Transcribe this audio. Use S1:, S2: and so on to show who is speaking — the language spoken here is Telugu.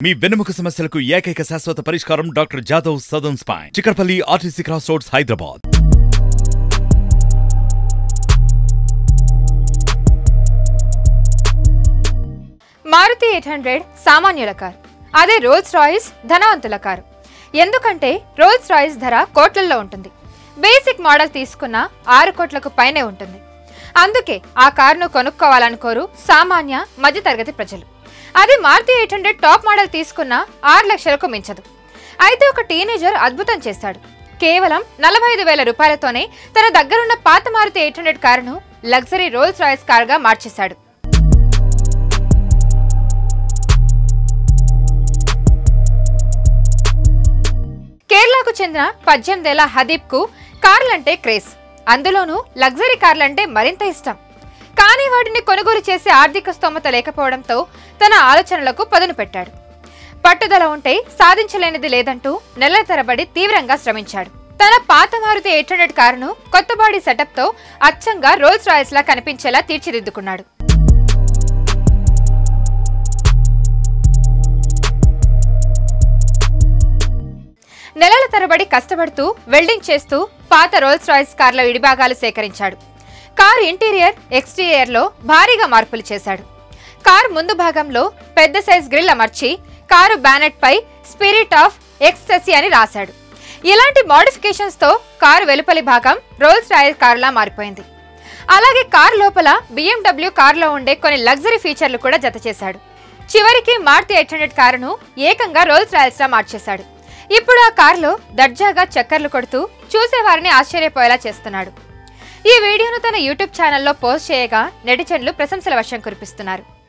S1: మీ వెన్నెముక సమస్యలకు ఏకైక శాశ్వత పరిష్కారం doctor Jadhav Sadan spine Chikkadpally RTC cross roads Hyderabad
S2: Maruti eight hundred సామాన్యుల కారు అదే రోల్స్ రాయిస్ ధనవంతుల కారు ఎందుకంటే రోల్స్ రాయిస్ ధర కోట్లల్లో ఉంటుంది బేసిక్ మోడల్ తీసుకున్న ఆరు కోట్లకు పైనే ఉంటుంది అందుకే ఆ కారును కొనుక్కోవాలనుకోరు సామాన్య మధ్యతరగతి ప్రజలు అది Maruti eight hundred top model తీసుకున్న ఆరు లక్షలకు మించదు అయితే ఒక టీనేజర్ అద్భుతం చేశాడు కేవలం నలభై ఐదు వేల రూపాయలతోనే తన దగ్గరున్న పాత మారుతి ఎయిట్ హండ్రెడ్ కారును లగ్జరీ రోల్స్ రాయిస్ కారుగా మార్చేశాడు కేరళకు చెందిన పద్దెనిమిదేళ్ల హదీబ్ కు కార్లంటే క్రేజ్ అందులోనూ లగ్జరీ కార్లంటే మరింత ఇష్టం కానీ వాటిని కొనుగోలు చేసే ఆర్థిక స్తోమత లేకపోవడంతో తన ఆలోచనలకు పదును పెట్టాడు పట్టుదల ఉంటే సాధించలేనిది లేదంటూ నెలల తరబడి తీవ్రంగా శ్రమించాడు తన పాత మారుతి ఎయిట్ హండ్రెడ్ కారును కొత్త బాడీ సెటప్తో అచ్చంగా రోల్స్ రాయల్స్ లా కనిపించేలా తీర్చిదిద్దుకున్నాడు నెలల తరబడి కష్టపడుతూ వెల్డింగ్ చేస్తూ పాత రోల్స్ రాయిస్ కార్ల విడిభాగాలు సేకరించాడు కారు ఇంటీరియర్ ఎక్స్టీరియర్ లో భారీగా మార్పులు చేశాడు కారు ముందు భాగంలో పెద్ద సైజ్ గ్రిల్ అమర్చి కారు బ్యానెట్ పై స్పిరిట్ ఆఫ్ ఎక్స్టసీ అని రాశాడు ఇలాంటి మోడిఫికేషన్స్ తో కారు వెలుపలి భాగం రోల్స్ రాయల్ కారులా మారిపోయింది అలాగే కారు లోపల BMW కారులో ఉండే కొన్ని లగ్జరీ ఫీచర్లు కూడా జత చేశాడు చివరికి మారుతి ఎయిట్ హండ్రెడ్ కారును ఏకంగా రోల్స్ రాయల్స్ లా మార్చేశాడు ఇప్పుడు ఆ కారులో దర్జాగా చక్కర్లు కొడుతూ చూసేవారిని ఆశ్చర్యపోయేలా చేస్తున్నాడు ఈ వీడియోను తన యూట్యూబ్ ఛానల్లో పోస్ట్ చేయగా నెటిజన్లు ప్రశంసల వర్షం కురిపిస్తున్నారు